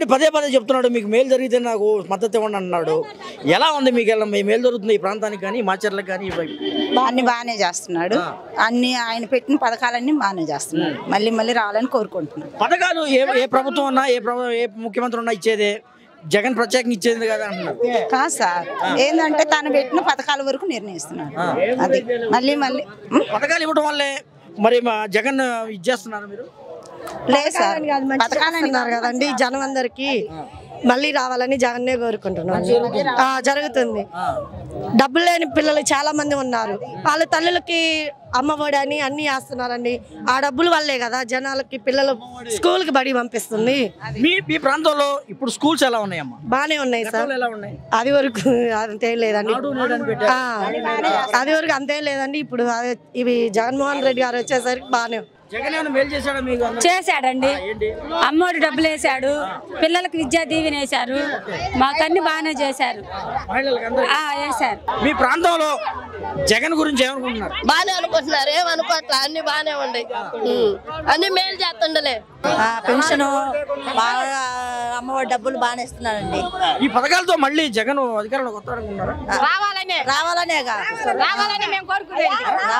Already పదే పదే చెప్తున్నాడు మీకు మేలు జరిగితే నాకు మద్దతు ఇవ్వండి అన్నాడు ఎలా ఉంది మీకు ఎలా మీ మేలు జరుగుతుంది ఈ ప్రాంతానికి కానీ మాచర్లకు కానీ అన్ని బాగానే చేస్తున్నాడు అన్ని ఆయన పెట్టిన పథకాలన్నీ బాగానే చేస్తున్నాడు మళ్ళీ మళ్ళీ రావాలని కోరుకుంటున్నాడు పథకాలు ఏ ఏ ప్రభుత్వం ఉన్నా ఏ ప్రభు ఏ ముఖ్యమంత్రి ఉన్నా ఇచ్చేదే జగన్ ప్రత్యేకంగా ఇచ్చేది కదా అంటున్నారు కాదు సార్ ఏంటంటే తను పెట్టిన పథకాల వరకు నిర్ణయిస్తున్నాడు అది మళ్ళీ మళ్ళీ ఉం? పథకాలు ఇవ్వడం వల్లే మరి మా జగన్ ఇచ్చేస్తున్నారు మీరు లేదు సార్ పథకాలని చేస్తున్నారు కదండి జనం అందరికి మళ్ళీ రావాలని జగన్నే కోరుకుంటున్నాను ఆ, జరుగుతుంది డబ్బులు లేని పిల్లలు చాలా మంది ఉన్నారు వాళ్ళ తల్లులకి అమ్మఒడి అని అన్ని వేస్తున్నారండి ఆ డబ్బుల వల్లే కదా జనాలకి పిల్లలు స్కూల్ కి బడి పంపిస్తుంది మీ మీ ప్రాంతంలో ఇప్పుడు స్కూల్స్ ఎలా ఉన్నాయమ్మా బానే ఉన్నాయి సార్ ఎలా ఉన్నాయి అది వరకు అంతే లేదండి ఆ, అది వరకు అంతే లేదండి ఇప్పుడు అదే- ఇవి జగన్మోహన్ రెడ్డి గారు వచ్చేసరికి బానే ఉంది. జగన్ ఏమైనా మేలు చేశాడా మీకు అందరికీ? చేశాడండి అమ్మోడు డబ్బులు వేశాడు పిల్లలకు విద్యా దీవెన వేశారు మాకన్ని బాగానే చేశారు మహిళలకు అందరికీ. ఆ, వేశారు మీ ప్రాంతంలో జగన్ గురించి ఏమనుకుంటున్నారు బానే అనుకుంటున్నారు ఏమనుకోవట్లా అన్ని బానే ఉన్నాయి ఉం. అన్ని మేలు చేస్తుండలే పెన్షన్ బాగా అమ్మఒడి డబ్బులు బాగానే ఇస్తున్నారండి ఈ పథకాలతో మళ్ళీ జగన్ అధికారంలోకి వస్తారనుకున్నారా రావాలనే రావాలనేగా రావాలని మేము కోరుకునేది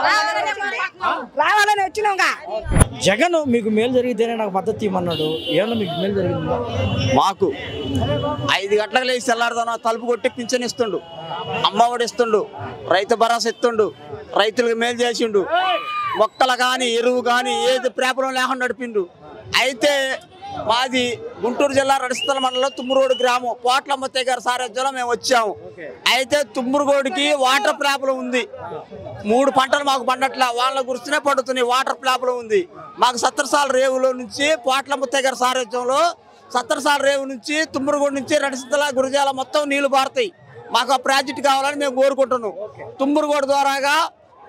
రావాలని వచ్చినాంగా జగన్ మీకు మేలు జరిగితేనే నాకు మద్దతు ఇవ్వమన్నాడు ఏమన్నా మీకు మేలు జరిగిందా మాకు ఐదు గంటలకు లేచి తెల్లారుదాన తలుపు కొట్టి పింఛన్ ఇస్తుండు అమ్మఒడి ఇస్తుండు రైతు భరోసా ఇస్తుండు రైతులకు మేలు చేసిండు మొక్కలు కానీ ఎరువు కానీ ఏది ప్రాబ్లం లేకుండా నడిపిండు అయితే మాది గుంటూరు జిల్లా రడిస్తల మండలం తుమ్మురోడు గ్రామం పోట్ల ముత్తయ్య గారి సారథ్యంలో మేము వచ్చాము అయితే తుమ్మురుగోడికి వాటర్ ప్రాబ్లం ఉంది మూడు పంటలు మాకు పండట్లా వాళ్ళ గురిస్తేనే పడుతున్నాయి వాటర్ ప్రాబ్లం ఉంది మాకు సత్తరసాల రేవులో నుంచి పోట్ల ముత్తయ్య గారి సారథ్యంలో సత్తరసాల రేవు నుంచి తుమ్మరగూడ నుంచి రడిసిద్దల గురజాల మొత్తం నీళ్లు పారుతాయి మాకు ఆ ప్రాజెక్ట్ కావాలని మేము కోరుకుంటున్నాం తుమ్మరగూడ ద్వారాగా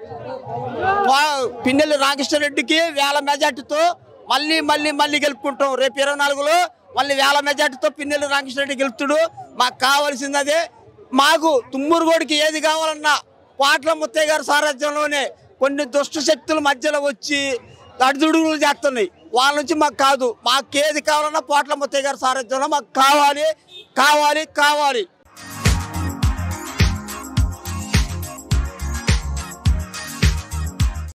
వా- పిన్నెల్లి రామకృష్ణారెడ్డికి వేల మెజార్టీతో మళ్ళీ మళ్ళీ మళ్ళీ గెలుపుకుంటాం రేపు ఇరవై నాలుగులో మళ్ళీ వేల మెజార్టీతో పిన్నెల్లి రామకృష్ణారెడ్డి గెలుపుతాడు మాకు కావాల్సింది అదే మాకు తుమ్మూరుగోడికి ఏది కావాలన్నా పాట్ల ముత్తయ్య గారి సారథ్యంలోనే కొన్ని దుష్ట శక్తుల మధ్యలో వచ్చి అడుదుడుగులు చేస్తున్నాయి వాళ్ళ నుంచి మాకు కాదు మాకు ఏది కావాలన్నా పోట్ల ముత్తయ్య గారి సారథ్యంలో మాకు కావాలి కావాలి కావాలి